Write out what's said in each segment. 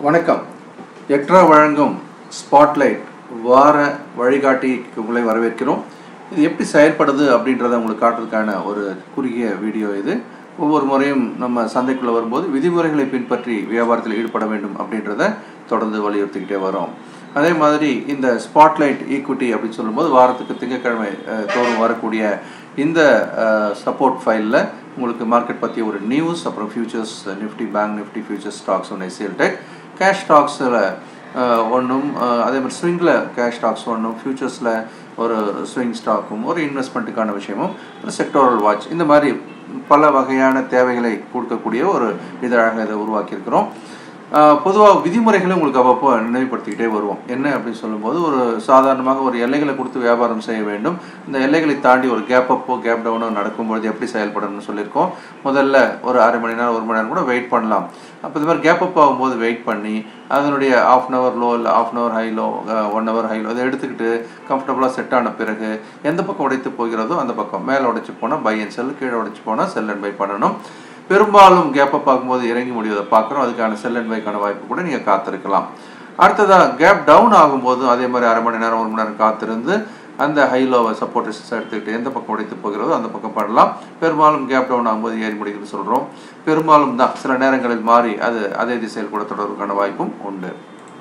வணக்கம் எக்ட்ரா வழங்கும் ஸ்பாட்லைட் வார வழிகாட்டிக்கு உங்களை வரவேற்கிறோம் இது எப்படி செயல்படுது அப்படின்றத உங்களுக்கு காட்டுறதுக்கான ஒரு குறுகிய வீடியோ இது ஒவ்வொரு முறையும் நம்ம சந்தைக்குள்ளே வரும்போது விதிமுறைகளை பின்பற்றி வியாபாரத்தில் ஈடுபட வேண்டும் அப்படின்றத தொடர்ந்து வலியுறுத்திக்கிட்டே வரோம் அதே மாதிரி இந்த ஸ்பாட்லைட் ஈக்விட்டி அப்படின்னு சொல்லும்போது வாரத்துக்கு திங்கட்கிழமை அஹ், தோறும் வரக்கூடிய இந்த சப்போர்ட் ஃபைலில் உங்களுக்கு மார்க்கெட் பற்றி ஒரு நியூஸ் அப்புறம் futures Nifty bank Nifty futures stocks ஒன்று எஸ்எல் டெக் கேஷ் ஸ்டாக்ஸில் ஒன்றும் அதே மாதிரி ஸ்விங்கில் கேஷ் ஸ்டாக்ஸ் ஒன்றும் ஃபியூச்சர்ஸில் ஒரு ஸ்விங் ஸ்டாக்கும் ஒரு இன்வெஸ்ட்மெண்ட்டுக்கான விஷயமும் ஒரு செக்டோரல் வாட்ச் இந்த மாதிரி பல வகையான தேவைகளை கொடுக்கக்கூடிய ஒரு இதழாக இதை உருவாக்கியிருக்கிறோம் பொதுவாக விதிமுறைகளை உங்களுக்கு அவ்வப்போ நினைவுபடுத்திக்கிட்டே வருவோம் என்ன அப்படின்னு சொல்லும்போது ஒரு சாதாரணமாக ஒரு எல்லைகளை கொடுத்து வியாபாரம் செய்ய வேண்டும் இந்த எல்லைகளை தாண்டி ஒரு கேப் அப்போ கேப் டவுனோ நடக்கும்பொழுது எப்படி செயல்படணும்னு சொல்லியிருக்கோம் முதல்ல ஒரு அரை மணி நேரம் ஒரு மணி நேரம் கூட வெயிட் பண்ணலாம் அப்போ இது மாதிரி கேப் அப் ஆகும்போது வெயிட் பண்ணி அதனுடைய ஆஃப் அன் ஹவர் லோ இல்லை half an hour high low one hour high low அதை எடுத்துக்கிட்டு கம்ஃபர்டபுளாக செட் ஆன பிறகு எந்த பக்கம் உடைத்து போகிறதோ அந்த பக்கம் மேலே உடைச்சு போனால் பை அண்ட் செல் கீழே உடைச்சு போனால் செல் அண்ட் பை பண்ணணும் பெரும்பாலும் கேப்பை பார்க்கும்போது இறங்கி முடிவதை பார்க்குறோம் அதுக்கான செல் அண்ட் பைக்கான வாய்ப்பு கூட நீங்கள் காத்திருக்கலாம் அடுத்ததாக கேப் டவுன் ஆகும்போது அதே மாதிரி அரை மணி நேரம் ஒரு மணி நேரம் காத்திருந்து அந்த ஹைலோவை சப்போர்ட் ரெசிஸ்ட் எடுத்துக்கிட்டு எந்த பக்கம் உடைத்து போகிறதோ அந்த பக்கம் பண்ணலாம் பெரும்பாலும் கேப் டவுன் ஆகும்போது ஏறி முடிக்குதுன்னு சொல்கிறோம் பெரும்பாலும் தான் சில நேரங்களில் மாறி அது அதே திசையில் கூட தொடர்புக்கான வாய்ப்பும் உண்டு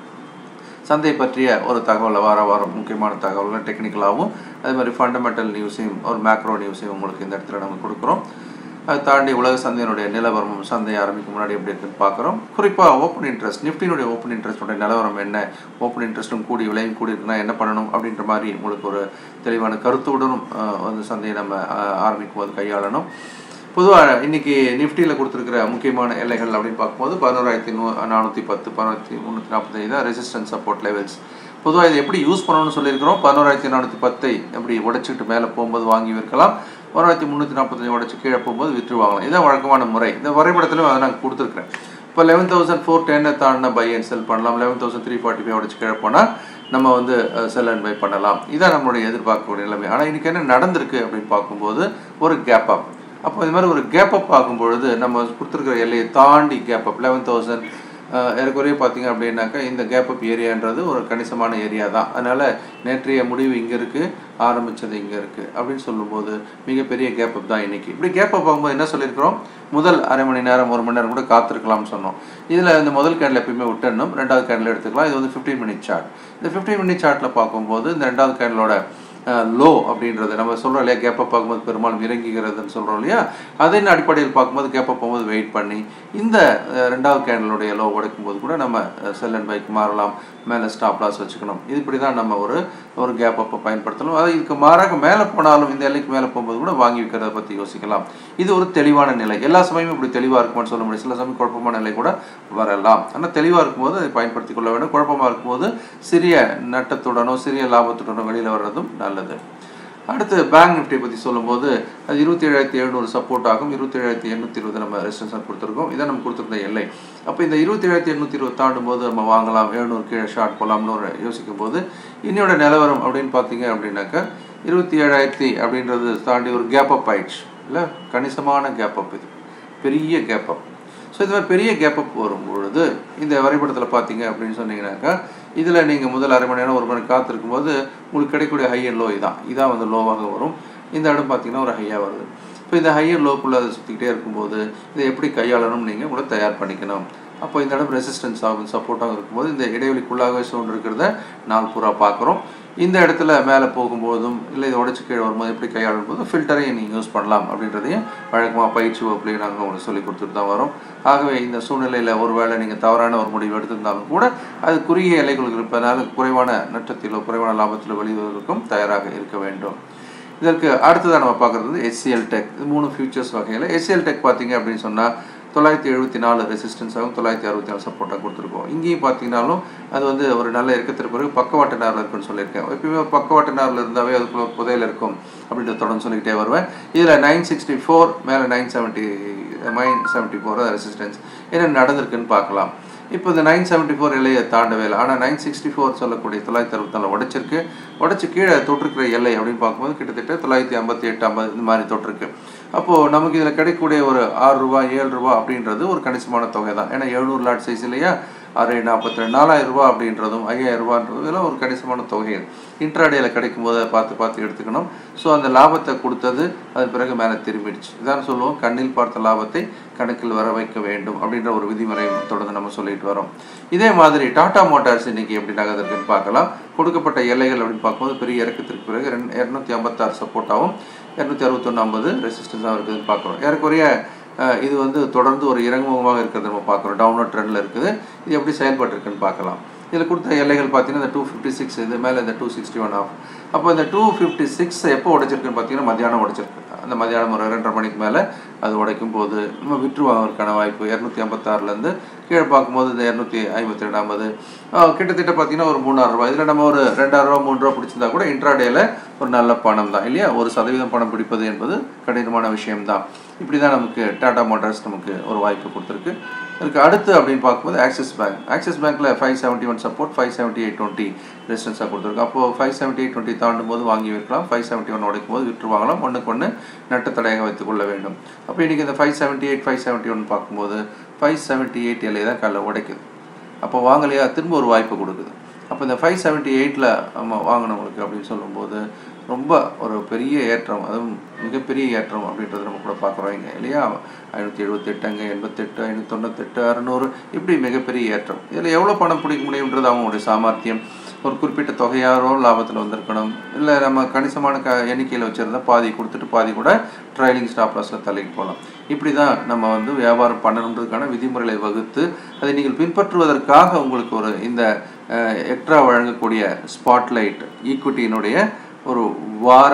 சந்தை பற்றிய ஒரு தகவலை வார வாரம் முக்கியமான தகவல்கள் டெக்னிக்கலாகவும் அதே மாதிரி ஃபண்டமெண்டல் நியூஸையும் ஒரு மேக்ரோ நியூஸையும் உங்களுக்கு இந்த இடத்துல நம்ம கொடுக்குறோம் அதை தாண்டி உலக சந்தையினுடைய நிலவரமும் சந்தை ஆரம்பிக்கும் முன்னாடி எப்படி இருக்குன்னு பார்க்குறோம் குறிப்பாக ஓப்பன் இன்ட்ரெஸ்ட் நிஃப்டினுடைய ஓப்பன் இன்ட்ரெஸ்டோட நிலவரம் என்ன ஓப்பன் இன்ட்ரெஸ்ட்டும் கூடி விலையும் கூடி இருக்குன்னா என்ன பண்ணணும் அப்படின்ற மாதிரி உங்களுக்கு ஒரு தெளிவான கருத்துடனும் அஹ், வந்து சந்தையை நம்ம அஹ், ஆரம்பிக்கும் போது கையாளணும் பொதுவாக இன்னைக்கு நிஃப்டியில் கொடுத்துருக்கிற முக்கியமான எல்லைகள் அப்படின்னு பார்க்கும்போது பதினோராயிரத்தி நூ நானூற்றி பத்து பதினோராயிரத்தி முந்நூற்றி நாற்பத்தஞ்சு தான் ரெசிஸ்டன்ஸ் சப்போர்ட் லெவல்ஸ் பொதுவாக இதை எப்படி யூஸ் பண்ணணும்னு சொல்லியிருக்கிறோம் பதினோராயிரத்தி நானூற்றி பத்தை எப்படி உடைச்சிட்டு மேலே போகும்போது வாங்கி விற்கலாம் பதினோராயிரத்தி முந்நூற்றி நாற்பத்தஞ்சு உடச்சி கீழே போகும்போது விற்று வாங்கலாம் இதுதான் வழக்கமான முறை இந்த வரைபடத்திலும் அதை நான் கொடுத்துருக்கிறேன் இப்போ லெவன் தௌசண்ட் ஃபோர் டென்னை தாண்டின பை அண்ட் செல் பண்ணலாம் eleven thousand three forty five உடச்சி கீழே போனால் நம்ம வந்து செல் அண்ட் பை பண்ணலாம் இதான் நம்மளுடைய எதிர்பார்க்கக்கூடிய நிலைமை ஆனால் இன்றைக்கி என்ன நடந்திருக்கு அப்படின்னு பார்க்கும்போது ஒரு கேப் அப் அப்போ இது மாதிரி ஒரு கேப் அப் ஆகும்பொழுது நம்ம கொடுத்துருக்கிற எல்லையை தாண்டி கேப் அப் லெவன் தௌசண்ட் ஏறக்குறைய பார்த்தீங்க அப்படின்னாக்கா இந்த கேப் அப் ஏரியான்றது ஒரு கணிசமான ஏரியா தான் அதனால் நேற்றைய முடிவு இங்கே இருக்குது ஆரம்பித்தது இங்கே இருக்குது அப்படின்னு சொல்லும்போது மிகப்பெரிய கேப் அப் தான் இன்றைக்கி இப்படி கேப் அப் ஆகும்போது என்ன சொல்லியிருக்கிறோம் முதல் அரை மணி நேரம் ஒரு மணி நேரம் கூட காத்திருக்கலாம்னு சொன்னோம் இதில் இந்த முதல் கேண்டில் எப்பயுமே விட்டுடணும் ரெண்டாவது கேண்டில் எடுத்துக்கலாம் இது வந்து ஃபிஃப்டீன் மினிட் சார்ட் இந்த ஃபிஃப்டீன் மினிட் சார்ட்டில் பார்க்கும்போது இந்த ரெண்டாவது கேண்டிலோட லோ அப்படின்றது நம்ம சொல்கிறோம் இல்லையா கேப்பை பார்க்கும்போது பெரும்பாலும் இறங்கிக்கிறதுன்னு சொல்கிறோம் இல்லையா அதன் அடிப்படையில் பார்க்கும்போது கேப்பை போகும்போது வெயிட் பண்ணி இந்த அஹ், ரெண்டாவது கேண்டலுடைய லோ உடைக்கும்போது கூட நம்ம செல் அண்ட் பைக் மாறலாம் மேலே ஸ்டாப் லாஸ் வச்சுக்கணும் இது இப்படி தான் நம்ம ஒரு ஒரு கேப் அப்போ பயன்படுத்தணும் அது இதுக்கு மாறாக மேலே போனாலும் இந்த எல்லைக்கு மேலே போகும்போது கூட வாங்கி விற்கிறத பற்றி யோசிக்கலாம் இது ஒரு தெளிவான நிலை எல்லா சமயமும் இப்படி தெளிவாக இருக்குமான்னு சொல்ல முடியும் சில சமயம் குழப்பமான நிலை கூட வரலாம் ஆனால் தெளிவாக இருக்கும்போது அதை பயன்படுத்தி கொள்ள வேண்டும் குழப்பமாக இருக்கும்போது சிறிய நட்டத்துடனோ சிறிய லாபத்துடனோ வெளியில் வர்றதும் நல்லது அடுத்து பேங்க் நிஃப்டி பற்றி சொல்லும்போது அது இருபத்தி ஏழாயிரத்தி எழுநூறு சப்போர்ட் ஆகும் இருபத்தி ஏழாயிரத்தி எண்ணூற்றி இருபது நம்ம ரெசிஸ்டன்ஸாக கொடுத்துருக்கோம் இதை நம்ம கொடுத்துருந்த எல்லை அப்போ இந்த இருபத்தி ஏழாயிரத்தி எண்ணூற்றி இருபது தாண்டும் போது நம்ம வாங்கலாம் எழுநூறு கீழே ஷார்ட் போகலாம்னு ஒரு யோசிக்கும் போது இன்னையோட நிலவரம் அப்படின்னு பார்த்தீங்க அப்படின்னாக்கா இருபத்தி ஏழாயிரத்தி அப்படின்றது தாண்டி ஒரு கேப் அப் ஆயிடுச்சு இல்லை கணிசமான கேப் அப் இது பெரிய கேப் அப் ஸோ இது மாதிரி பெரிய கேப் அப் வரும் பொழுது இந்த வரைபடத்தில் பார்த்தீங்க அப்படின்னு சொன்னீங்கன்னாக்கா இதில் நீங்கள் முதல் அரை மணி நேரம் ஒரு மணி நேரம் காத்திருக்கும் போது உங்களுக்கு கிடைக்கக்கூடிய ஹை அண்ட் லோ இதான் இதான் வந்து லோவாக வரும் இந்த இடம் பார்த்தீங்கன்னா ஒரு ஹையாக வருது இப்போ இந்த ஹை அண்ட் லோக்குள்ளே அதை சுற்றிக்கிட்டே இருக்கும்போது இதை எப்படி கையாளணும்னு நீங்கள் உங்களை தயார் பண்ணிக்கணும் அப்போ இந்த இடம் ரெசிஸ்டன்ஸ் ஆகும் சப்போர்ட்டாக இருக்கும்போது இந்த இடைவெளிக்குள்ளாகவே சவுண்ட் இருக்கிறத நாள் பூரா பார்க்குறோம் இந்த இடத்துல மேலே போகும்போதும் இல்லை இதை உடச்சி கீழே வரும்போது எப்படி கையாளும் போது ஃபில்டரையும் நீங்கள் யூஸ் பண்ணலாம் அப்படின்றதையும் வழக்கமாக பயிற்சி வகுப்புலையும் நாங்கள் உங்களுக்கு சொல்லி கொடுத்துட்டு தான் வரோம் ஆகவே இந்த சூழ்நிலையில் ஒருவேளை நீங்கள் தவறான ஒரு முடிவு எடுத்திருந்தாலும் கூட அது குறுகிய எல்லைகள் இருப்பதனால குறைவான நட்டத்திலோ குறைவான லாபத்திலோ வெளிவருவதற்கும் தயாராக இருக்க வேண்டும் இதற்கு அடுத்ததாக நம்ம பார்க்குறது வந்து எஸ்சிஎல் டெக் இது மூணு ஃபியூச்சர்ஸ் வகையில் எஸ்சிஎல் டெக் பார்த்தீங்க அப்படின்னு சொன்னால் தொள்ளாயிரத்தி எழுபத்தி நாலு ரெசிஸ்டன்ஸாகவும் தொள்ளாயிரத்தி அறுபத்தி நாலு சப்போர்ட்டாக கொடுத்துருக்கோம் இங்கேயும் பார்த்தீங்கன்னாலும் அது வந்து ஒரு நல்ல இறக்கத்திற்கு பிறகு பக்கவாட்டு நேரில் இருக்குன்னு சொல்லியிருக்கேன் எப்பயுமே ஒரு பக்கவாட்டு நேரில் இருந்தாவே அதுக்குள்ள ஒரு புதையல் இருக்கும் அப்படின்ற தொடர்ந்து சொல்லிக்கிட்டே வருவேன் இதில் நைன் சிக்ஸ்டி ஃபோர் மேலே nine seventy nine seventy four resistance என்ன நடந்திருக்குன்னு பார்க்கலாம் இப்போ இந்த நைன் செவன்ட்டி ஃபோர் எல்லையை தாண்டவே இல்லை ஆனால் நைன் சிக்ஸ்டி ஃபோர் சொல்லக்கூடிய தொள்ளாயிரத்தி அறுபத்தி நாலு உடைச்சிருக்கு உடச்சி கீழே தொட்டிருக்கிற எல்லை அப்படின்னு பார்க்கும்போது கிட்டத்தட்ட தொள்ளாயிரத்தி ஐம்பத்தி எட்டு ஐம்பது இந்த மாதிரி தொட்டிருக்கு அப்போது நமக்கு இதில் கிடைக்கக்கூடிய ஒரு ஆறு ரூபா ஏழு ரூபா அப்படின்றது ஒரு கணிசமான தொகை தான் ஏன்னா எழுநூறு லாட் சைஸ் இல்லையா ஆறு நாற்பத்தி ரெண்டு நாலாயிரம் ரூபாய் அப்படின்றதும் ஐயாயிரம் ரூபான்றதும் இதெல்லாம் ஒரு கணிசமான தொகைகள் இன்ட்ராடேயில் கிடைக்கும் போது அதை பார்த்து பார்த்து எடுத்துக்கணும் ஸோ அந்த லாபத்தை கொடுத்தது அது பிறகு மேலே திரும்பிடுச்சு இதான் சொல்லுவோம் கண்ணில் பார்த்த லாபத்தை கணக்கில் வர வைக்க வேண்டும் அப்படின்ற ஒரு விதிமுறை தொடர்ந்து நம்ம சொல்லிட்டு வரோம் இதே மாதிரி டாடா மோட்டார்ஸ் இன்னைக்கு எப்படி நகர்ந்திருக்குன்னு பார்க்கலாம் கொடுக்கப்பட்ட எல்லைகள் அப்படின்னு பார்க்கும்போது பெரிய இறக்கத்திற்கு பிறகு ரெண்டு இரநூத்தி ஐம்பத்தாறு சப்போர்ட்டாகவும் இரநூத்தி அறுபத்தொன்று ஐம்பது ரெசிஸ்டன்ஸாக இருக்குதுன்னு பார்க்குறோம் ஏறக்குறைய அஹ், இது வந்து தொடர்ந்து ஒரு இறங்குமுகமாக இருக்கிறத நம்ம பார்க்குறோம் டவுன்லோட் ட்ரெண்டில் இருக்குது இது எப்படி செயல்பட்டிருக்குன்னு பார்க்கலாம் இதில் கொடுத்த எல்லைகள் பார்த்தீங்கன்னா இந்த டூ ஃபிஃப்டி சிக்ஸ் இது மேலே இந்த டூ சிக்ஸ்டி ஒன் ஆஃப் அப்போ இந்த டூ ஃபிஃப்டி சிக்ஸ் எப்போ உடைச்சிருக்குன்னு பார்த்தீங்கன்னா மத்தியானம் உடைச்சிருக்கு அந்த மத்தியானம் ஒரு ரெண்டரை மணிக்கு மேலே அது உடைக்கும் போது நம்ம விற்று வாங்குறதுக்கான வாய்ப்பு இரநூத்தி ஐம்பத்தாறுலேருந்து கீழே பார்க்கும்போது இந்த இரநூத்தி ஐம்பத்தி ரெண்டு ஐம்பது கிட்டத்தட்ட பார்த்தீங்கன்னா ஒரு மூணாயிரம் ரூபாய் இதில் நம்ம ஒரு ரெண்டாயிரம் ரூபா மூணு ரூபா பிடிச்சிருந்தா கூட இன்ட்ராடேல ஒரு நல்ல பணம் தான் இல்லையா ஒரு சதவீதம் பணம் பிடிப்பது என்பது கடினமான விஷயம்தான் இப்படி தான் நமக்கு டாடா மோட்டார்ஸ் நமக்கு ஒரு வாய்ப்பு கொடுத்துருக்கு இதுக்கு அடுத்து அப்படின்னு பார்க்கும்போது ஆக்சிஸ் பேங்க் ஆக்சிஸ் பேங்க்கில் five seventy one support five seventy eight twenty ரெசிஸ்டன்ஸாக கொடுத்துருக்கு அப்போது ஃபைவ் செவன்ட்டி எயிட் டுவெண்ட்டி தாண்டும் போது வாங்கி வைக்கலாம் ஃபைவ் செவன்ட்டி ஒன் உடைக்கும் போது விற்று வாங்கலாம் ஒன்றுக்கு ஒன்று நட்டு தடையாக வைத்துக் கொள்ள வேண்டும் அப்போ இன்றைக்கி இந்த five seventy eight five seventy one பார்க்கும்போது ஃபைவ் செவன்ட்டி எயிட் எல்லை தான் காலைல உடைக்குது அப்போ வாங்கலையா திரும்ப ஒரு வாய்ப்பு கொடுக்குது அப்போ இந்த ஃபைவ் செவன்ட்டி எயிட்டில் நம்ம வாங்கினவங்களுக்கு அப்படின்னு சொல்லும்போது ரொம்ப ஒரு பெரிய ஏற்றம் அதுவும் மிகப்பெரிய ஏற்றம் அப்படின்றத நம்ம கூட பார்க்குறோம் இங்கே இல்லையா ஐநூற்றி எழுபத்தெட்டு அங்கே எண்பத்தெட்டு ஐநூற்றி தொண்ணூத்தெட்டு அறநூறு இப்படி மிகப்பெரிய ஏற்றம் இதில் எவ்வளோ பணம் பிடிக்க முடியுன்றது அவங்களுடைய சாமர்த்தியம் ஒரு குறிப்பிட்ட தொகையாரோ லாபத்தில் வந்திருக்கணும் இல்லை நம்ம கணிசமான க எண்ணிக்கையில் வச்சுருந்தா பாதி கொடுத்துட்டு பாதி கூட ட்ரைலிங் ஸ்டாப் லாஸில் தள்ளிட்டு போகலாம் இப்படி தான் நம்ம வந்து வியாபாரம் பண்ணணுன்றதுக்கான விதிமுறைகளை வகுத்து அதை நீங்கள் பின்பற்றுவதற்காக உங்களுக்கு ஒரு இந்த எக்ட்ரா வழங்கக்கூடிய ஸ்பாட்லைட் ஈக்விட்டியினுடைய ஒரு வார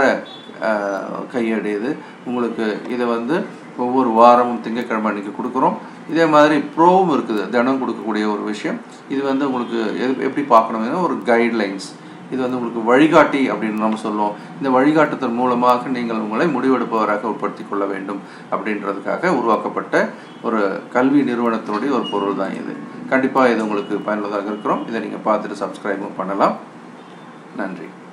அஹ், கையேடு இது உங்களுக்கு இதை வந்து ஒவ்வொரு வாரமும் திங்கட்கிழமை அன்றைக்கி கொடுக்குறோம் இதே மாதிரி ப்ரோவும் இருக்குது தினம் கொடுக்கக்கூடிய ஒரு விஷயம் இது வந்து உங்களுக்கு எது எப்படி பார்க்கணும்னா ஒரு கைட்லைன்ஸ் இது வந்து உங்களுக்கு வழிகாட்டி அப்படின்னு நம்ம சொல்லுவோம் இந்த வழிகாட்டுதல் மூலமாக நீங்கள் உங்களை முடிவெடுப்பவராக உட்படுத்திக் கொள்ள வேண்டும் அப்படின்றதுக்காக உருவாக்கப்பட்ட ஒரு கல்வி நிறுவனத்தினுடைய ஒரு பொருள் தான் இது கண்டிப்பாக இது உங்களுக்கு பயனுள்ளதாக இருக்கிறோம் இதை நீங்கள் பார்த்துட்டு சப்ஸ்கிரைபும் பண்ணலாம் நன்றி